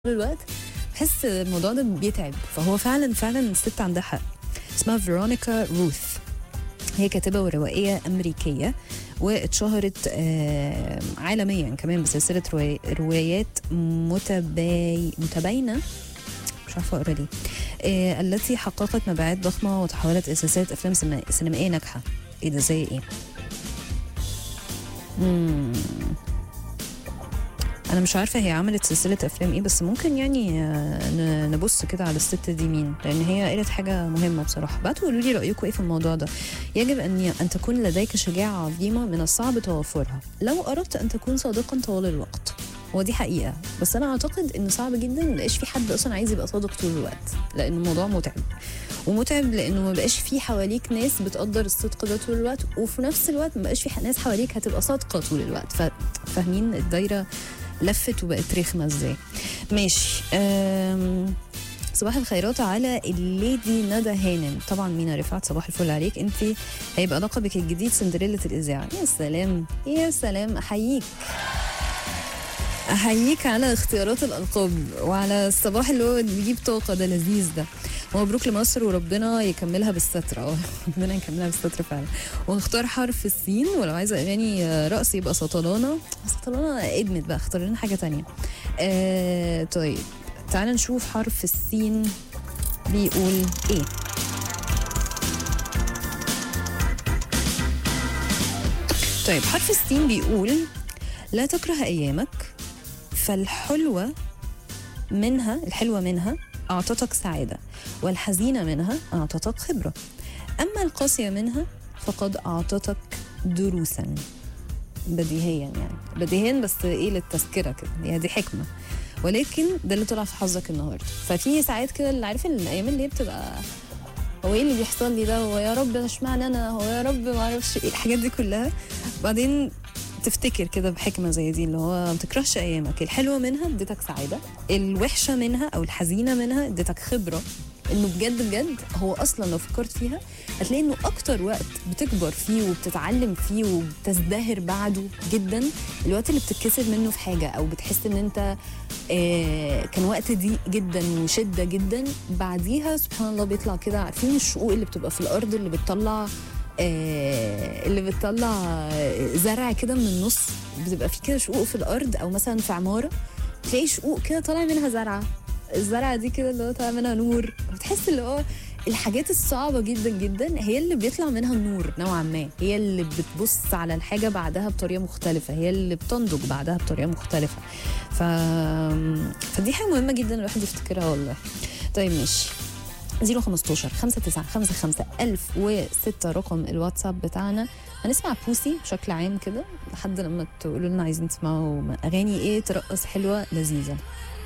طول الوقت بحس الموضوع ده بيتعب فهو فعلا فعلا الست عندها حق اسمها فيرونيكا روث هي كاتبة وروائية أمريكية واتشهرت آه، عالميا كمان بسلسلة رواي- روايات متباي متباينة مش عارفة أقرأ ليه آه، التي حققت مبيعات ضخمة وتحولت إلى سلسلة أفلام سينما- سينمائية ناجحة إيه ده زي إيه؟ مم. انا مش عارفه هي عملت سلسله افلام ايه بس ممكن يعني آه، ن- نبص كده على الست دي مين لان هي قالت حاجه مهمه بصراحه بعتوا قولوا لي رايكم ايه في الموضوع ده يجب ان ان تكون لديك شجاعه عظيمه من الصعب توفرها لو اردت ان تكون صادقا طوال الوقت ودي حقيقه بس انا اعتقد ان صعب جدا ما يبقاش في حد اصلا عايز يبقى صادق طول الوقت لان الموضوع متعب ومتعب لانه ما بقاش في حواليك ناس بتقدر الصدق ده طول الوقت وفي نفس الوقت ما بقاش في ناس حواليك هتبقى صادقه طول الوقت ف- فاهمين الدايره لفت وبقت رخمه ازاي ماشي أم... صباح الخيرات على الليدي ندى هانم طبعا مينا رفعت صباح الفل عليك انت هيبقى لقبك الجديد سندريلا الاذاعه يا سلام يا سلام احييك احييك على اختيارات الالقاب وعلى الصباح اللي هو بيجيب طاقه ده لذيذ ده ومبروك لمصر وربنا يكملها بالستر اه ربنا يكملها بالستر فعلا ونختار حرف السين ولو عايزه اغاني آه، رقص يبقى سطلانه سطلانه ادمت بقى اختار لنا حاجه تانية آه طيب تعال نشوف حرف السين بيقول ايه طيب حرف السين بيقول لا تكره ايامك فالحلوه منها الحلوه منها اعطتك سعاده والحزينه منها اعطتك خبره اما القاسيه منها فقد اعطتك دروسا بديهيا يعني بديهيا بس ايه للتذكره كده هي دي حكمه ولكن ده اللي طلع في حظك النهارده ففي ساعات كده اللي عارف الايام اللي هي بتبقى هو ايه اللي بيحصل لي ده هو يا رب اشمعنى انا هو يا رب ما اعرفش ايه الحاجات دي كلها بعدين تفتكر كده بحكمه زي دي اللي هو ما تكرهش ايامك الحلوه منها اديتك سعاده الوحشه منها او الحزينه منها اديتك خبره انه بجد بجد هو اصلا لو فكرت فيها هتلاقي انه اكتر وقت بتكبر فيه وبتتعلم فيه وبتزدهر بعده جدا الوقت اللي بتتكسر منه في حاجه او بتحس ان انت آه كان وقت ضيق جدا وشده جدا بعديها سبحان الله بيطلع كده عارفين الشقوق اللي بتبقى في الارض اللي بتطلع آه اللي بتطلع آه، زرع كده من النص بتبقى في كده شقوق في الارض او مثلا في عماره تلاقي شقوق كده طالع منها زرعه الزرعه دي كده اللي هو طالع منها نور بتحس اللي هو الحاجات الصعبة جدا جدا هي اللي بيطلع منها النور نوعا ما هي اللي بتبص على الحاجة بعدها بطريقة مختلفة هي اللي بتنضج بعدها بطريقة مختلفة ف... فدي حاجة مهمة جدا الواحد يفتكرها والله طيب ماشي 015 5955 1006 رقم الواتساب بتاعنا هنسمع بوسي بشكل عام كده لحد لما تقولوا لنا عايزين تسمعوا اغاني ايه ترقص حلوه لذيذه